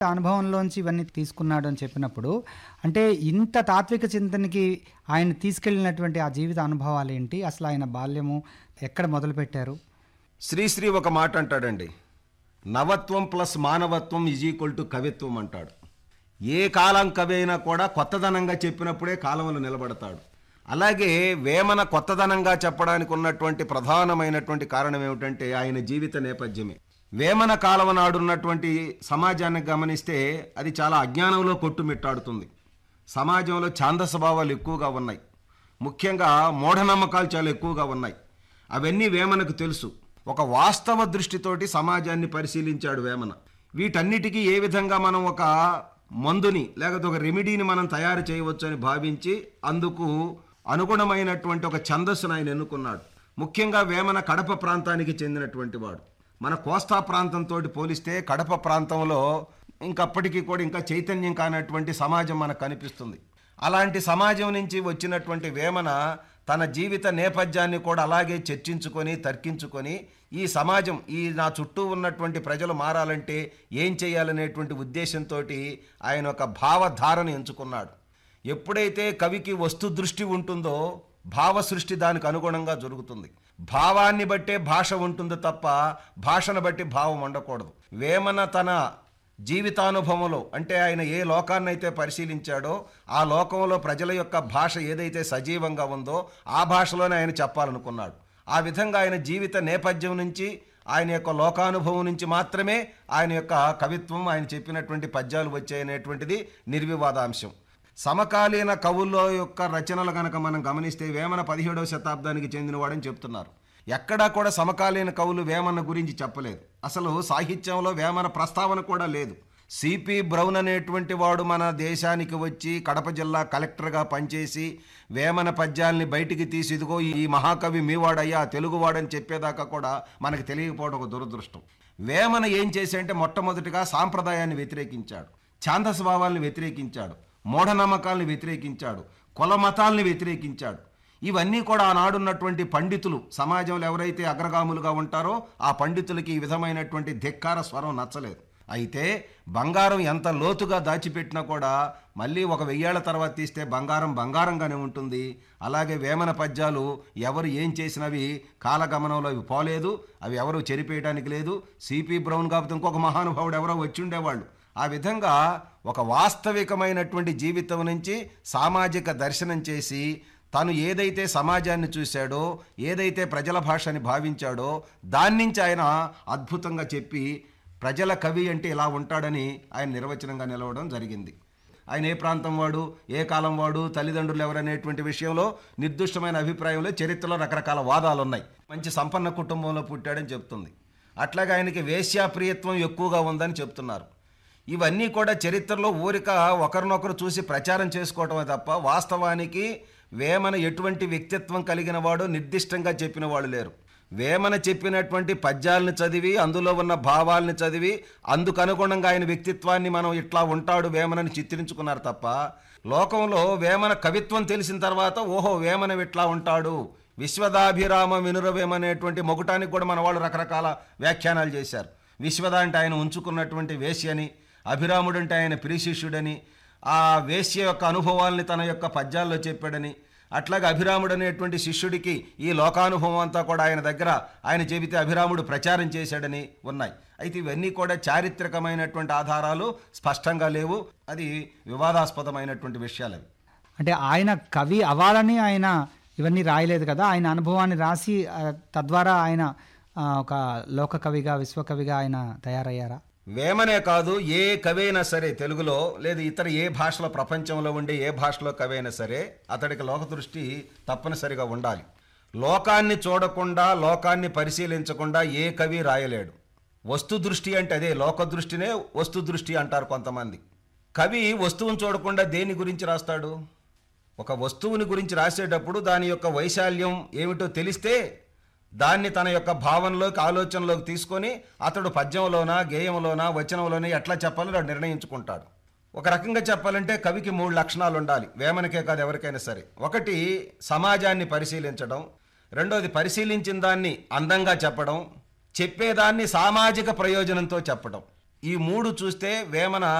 అనుభవంలోంచి ఇవన్నీ తీసుకున్నాడు అని చెప్పినప్పుడు అంటే ఇంత తాత్విక చింతనకి ఆయన తీసుకెళ్ళినటువంటి ఆ జీవిత అనుభవాలు ఏంటి అసలు ఆయన బాల్యము ఎక్కడ మొదలుపెట్టారు శ్రీశ్రీ ఒక మాట అంటాడండి నవత్వం ప్లస్ మానవత్వం ఈజ్ ఈక్వల్ టు కవిత్వం అంటాడు ఏ కాలం కవి అయినా కూడా కొత్తదనంగా చెప్పినప్పుడే కాలంలో నిలబడతాడు అలాగే వేమన కొత్తదనంగా చెప్పడానికి ఉన్నటువంటి ప్రధానమైనటువంటి కారణం ఏమిటంటే ఆయన జీవిత నేపథ్యమే వేమన కాలం నాడున్నటువంటి సమాజాన్ని గమనిస్తే అది చాలా అజ్ఞానంలో కొట్టుమిట్టాడుతుంది సమాజంలో ఛాందస భావాలు ఎక్కువగా ఉన్నాయి ముఖ్యంగా మూఢనమ్మకాలు చాలా ఎక్కువగా ఉన్నాయి అవన్నీ వేమనకు తెలుసు ఒక వాస్తవ దృష్టితోటి సమాజాన్ని పరిశీలించాడు వేమన వీటన్నిటికీ ఏ విధంగా మనం ఒక మందుని లేకపోతే ఒక రెమెడీని మనం తయారు చేయవచ్చు అని భావించి అందుకు అనుగుణమైనటువంటి ఒక ఛందస్సును ఆయన ఎన్నుకున్నాడు ముఖ్యంగా వేమన కడప ప్రాంతానికి చెందినటువంటి వాడు మన కోస్తా ప్రాంతంతో పోలిస్తే కడప ప్రాంతంలో ఇంకప్పటికీ కూడా ఇంకా చైతన్యం కానటువంటి సమాజం మనకు కనిపిస్తుంది అలాంటి సమాజం నుంచి వచ్చినటువంటి వేమన తన జీవిత నేపథ్యాన్ని కూడా అలాగే చర్చించుకొని తర్కించుకొని ఈ సమాజం ఈ నా చుట్టూ ఉన్నటువంటి ప్రజలు మారాలంటే ఏం చేయాలనేటువంటి ఉద్దేశంతో ఆయన ఒక భావధారను ఎంచుకున్నాడు ఎప్పుడైతే కవికి వస్తు దృష్టి ఉంటుందో భావ సృష్టి దానికి అనుగుణంగా జరుగుతుంది భావాన్ని బట్టే భాష ఉంటుంది తప్ప భాషను బట్టి భావం ఉండకూడదు వేమన తన జీవితానుభవంలో అంటే ఆయన ఏ లోకాన్నైతే పరిశీలించాడో ఆ లోకంలో ప్రజల యొక్క భాష ఏదైతే సజీవంగా ఉందో ఆ భాషలోనే ఆయన చెప్పాలనుకున్నాడు ఆ విధంగా ఆయన జీవిత నేపథ్యం నుంచి ఆయన యొక్క లోకానుభవం నుంచి మాత్రమే ఆయన యొక్క కవిత్వం ఆయన చెప్పినటువంటి పద్యాలు వచ్చాయనేటువంటిది నిర్వివాదాంశం సమకాలీన కవుల్లో యొక్క రచనలు కనుక మనం గమనిస్తే వేమన పదిహేడవ శతాబ్దానికి చెందినవాడని చెప్తున్నారు ఎక్కడా కూడా సమకాలీన కవులు వేమన గురించి చెప్పలేదు అసలు సాహిత్యంలో వేమన ప్రస్తావన కూడా లేదు సిపి బ్రౌన్ అనేటువంటి వాడు మన దేశానికి వచ్చి కడప జిల్లా కలెక్టర్గా పనిచేసి వేమన పద్యాల్ని బయటికి తీసి ఇదిగో ఈ మహాకవి మీవాడయ్యా తెలుగువాడని చెప్పేదాకా కూడా మనకి తెలియకపోవడం ఒక దురదృష్టం వేమన ఏం చేసి అంటే మొట్టమొదటిగా సాంప్రదాయాన్ని వ్యతిరేకించాడు ఛాందస భావాల్ని వ్యతిరేకించాడు మూఢనమ్మకాల్ని వ్యతిరేకించాడు కుల మతాల్ని వ్యతిరేకించాడు ఇవన్నీ కూడా ఆనాడున్నటువంటి పండితులు సమాజంలో ఎవరైతే అగ్రగాములుగా ఉంటారో ఆ పండితులకి ఈ విధమైనటువంటి ధిక్కార స్వరం నచ్చలేదు అయితే బంగారం ఎంత లోతుగా దాచిపెట్టినా కూడా మళ్ళీ ఒక వెయ్యేళ్ల తర్వాత తీస్తే బంగారం బంగారంగానే ఉంటుంది అలాగే వేమన పద్యాలు ఎవరు ఏం చేసినవి కాలగమనంలో అవి పోలేదు అవి ఎవరు చెరిపేయడానికి లేదు సిపి బ్రౌన్ కాకపోతే ఇంకొక మహానుభావుడు ఎవరో వచ్చి ఉండేవాళ్ళు ఆ విధంగా ఒక వాస్తవికమైనటువంటి జీవితం నుంచి సామాజిక దర్శనం చేసి తను ఏదైతే సమాజాన్ని చూశాడో ఏదైతే ప్రజల భాషని భావించాడో దాని నుంచి ఆయన అద్భుతంగా చెప్పి ప్రజల కవి అంటే ఇలా ఉంటాడని ఆయన నిర్వచనంగా నిలవడం జరిగింది ఆయన ఏ ప్రాంతం వాడు ఏ కాలం వాడు తల్లిదండ్రులు ఎవరనేటువంటి విషయంలో నిర్దిష్టమైన అభిప్రాయంలో చరిత్రలో రకరకాల వాదాలు ఉన్నాయి మంచి సంపన్న కుటుంబంలో పుట్టాడని చెప్తుంది అట్లాగే ఆయనకి వేశ్యాప్రియత్వం ఎక్కువగా ఉందని చెప్తున్నారు ఇవన్నీ కూడా చరిత్రలో ఊరిక ఒకరినొకరు చూసి ప్రచారం చేసుకోవటమే తప్ప వాస్తవానికి వేమన ఎటువంటి వ్యక్తిత్వం కలిగిన వాడో నిర్దిష్టంగా చెప్పిన వాళ్ళు లేరు వేమన చెప్పినటువంటి పద్యాలను చదివి అందులో ఉన్న భావాల్ని చదివి అందుకు అనుగుణంగా ఆయన వ్యక్తిత్వాన్ని మనం ఇట్లా ఉంటాడు వేమనని చిత్రించుకున్నారు తప్ప లోకంలో వేమన కవిత్వం తెలిసిన తర్వాత ఓహో వేమన ఇట్లా ఉంటాడు విశ్వదాభిరామ వినురవేమ అనేటువంటి మొగుటానికి కూడా మన వాళ్ళు రకరకాల వ్యాఖ్యానాలు చేశారు విశ్వద అంటే ఆయన ఉంచుకున్నటువంటి వేశ్య అని అభిరాముడు అంటే ఆయన ప్రియశిష్యుడని ఆ వేశ్య యొక్క అనుభవాల్ని తన యొక్క పద్యాల్లో చెప్పాడని అట్లాగే అభిరాముడు అనేటువంటి శిష్యుడికి ఈ లోకానుభవం అంతా కూడా ఆయన దగ్గర ఆయన చెబితే అభిరాముడు ప్రచారం చేశాడని ఉన్నాయి అయితే ఇవన్నీ కూడా చారిత్రకమైనటువంటి ఆధారాలు స్పష్టంగా లేవు అది వివాదాస్పదమైనటువంటి విషయాలు అవి అంటే ఆయన కవి అవ్వాలని ఆయన ఇవన్నీ రాయలేదు కదా ఆయన అనుభవాన్ని రాసి ఆ, తద్వారా ఆయన ఆ, ఒక లోక కవిగా విశ్వకవిగా ఆయన తయారయ్యారా వేమనే కాదు ఏ కవైనా సరే తెలుగులో లేదా ఇతర ఏ భాషలో ప్రపంచంలో ఉండే ఏ భాషలో కవైనా సరే అతడికి లోక దృష్టి తప్పనిసరిగా ఉండాలి లోకాన్ని చూడకుండా లోకాన్ని పరిశీలించకుండా ఏ కవి రాయలేడు వస్తు దృష్టి అంటే అదే లోక దృష్టినే వస్తు దృష్టి అంటారు కొంతమంది కవి వస్తువును చూడకుండా దేని గురించి రాస్తాడు ఒక వస్తువుని గురించి రాసేటప్పుడు దాని యొక్క వైశాల్యం ఏమిటో తెలిస్తే దాన్ని తన యొక్క భావనలోకి ఆలోచనలోకి తీసుకొని అతడు పద్యంలోనా గేయంలోనా వచనంలోనా ఎట్లా చెప్పాలో వాడు నిర్ణయించుకుంటాడు ఒక రకంగా చెప్పాలంటే కవికి మూడు లక్షణాలు ఉండాలి వేమనకే కాదు ఎవరికైనా సరే ఒకటి సమాజాన్ని పరిశీలించడం రెండోది పరిశీలించిన దాన్ని అందంగా చెప్పడం చెప్పేదాన్ని సామాజిక ప్రయోజనంతో చెప్పడం ఈ మూడు చూస్తే వేమన